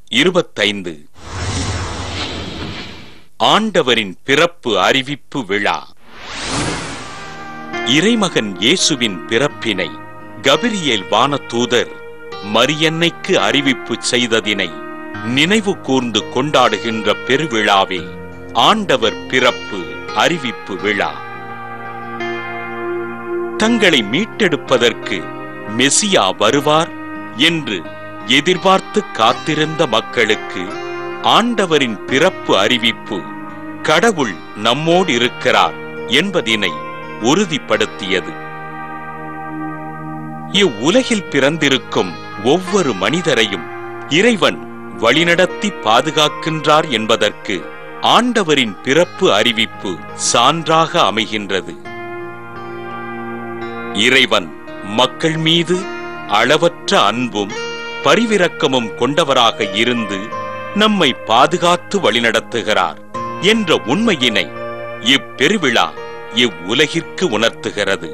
இருபத்தைந்து ஆண்டவரின் பிறப்பு அறிவிப்பு விழா இறைமகன் இயேசுவின் பிறப்பினை கபிரியேல் வானதூதர் மரியன்னைக்கு அறிவிப்பு செய்ததினை நினைவு கூர்ந்து கொண்டாடுகின்ற பெருவிழாவே ஆண்டவர் பிறப்பு அறிவிப்பு விழா தங்களை மீட்டெடுப்பதற்கு மெசியா வருவார் என்று எதிர்பார்த்து காத்திருந்த மக்களுக்கு ஆண்டவரின் பிறப்பு அறிவிப்பு கடவுள் நம்மோடு இருக்கிறார் என்பதினை உறுதிப்படுத்தியது இவ்வுலகில் பிறந்திருக்கும் ஒவ்வொரு மனிதரையும் இறைவன் வழிநடத்தி பாதுகாக்கின்றார் என்பதற்கு ஆண்டவரின் பிறப்பு அறிவிப்பு சான்றாக அமைகின்றது இறைவன் மக்கள் மீது அளவற்ற அன்பும் பரிவிரக்கமும் கொண்டவராக இருந்து நம்மை பாதுகாத்து வழிநடத்துகிறார் என்ற உண்மையினை இப்பெருவிழா இவ்வுலகிற்கு உணர்த்துகிறது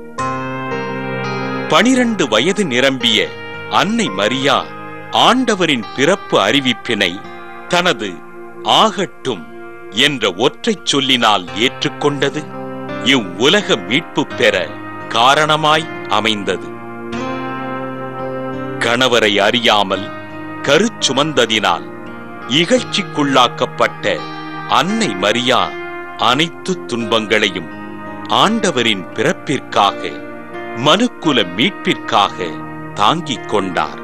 பனிரண்டு வயது நிரம்பிய அன்னை மரியா ஆண்டவரின் பிறப்பு அறிவிப்பினை தனது ஆகட்டும் என்ற ஒற்றைச் சொல்லினால் ஏற்றுக்கொண்டது இவ்வுலக மீட்பு பெற காரணமாய் அமைந்தது கணவரை அறியாமல் கருச்சுமந்ததினால் இகழ்ச்சிக்குள்ளாக்கப்பட்ட அன்னை மரியா அனைத்து துன்பங்களையும் ஆண்டவரின் பிறப்பிற்காக மனுக்குல மீட்பிற்காக தாங்கிக் கொண்டார்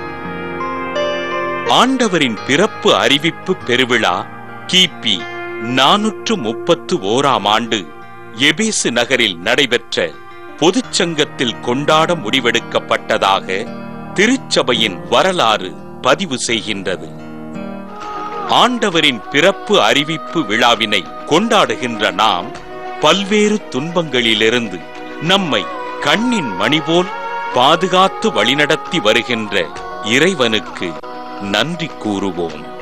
ஆண்டவரின் பிறப்பு அறிவிப்பு பெருவிழா கிபி நானூற்று முப்பத்து ஓராம் ஆண்டு எபேசு நகரில் நடைபெற்ற பொதுச்சங்கத்தில் கொண்டாட முடிவெடுக்கப்பட்டதாக திருச்சபையின் வரலாறு பதிவு செய்கின்றது ஆண்டவரின் பிறப்பு அறிவிப்பு விழாவினை கொண்டாடுகின்ற நாம் பல்வேறு துன்பங்களிலிருந்து நம்மை கண்ணின் மணி போல் பாதுகாத்து வழிநடத்தி வருகின்ற இறைவனுக்கு நன்றி கூறுவோம்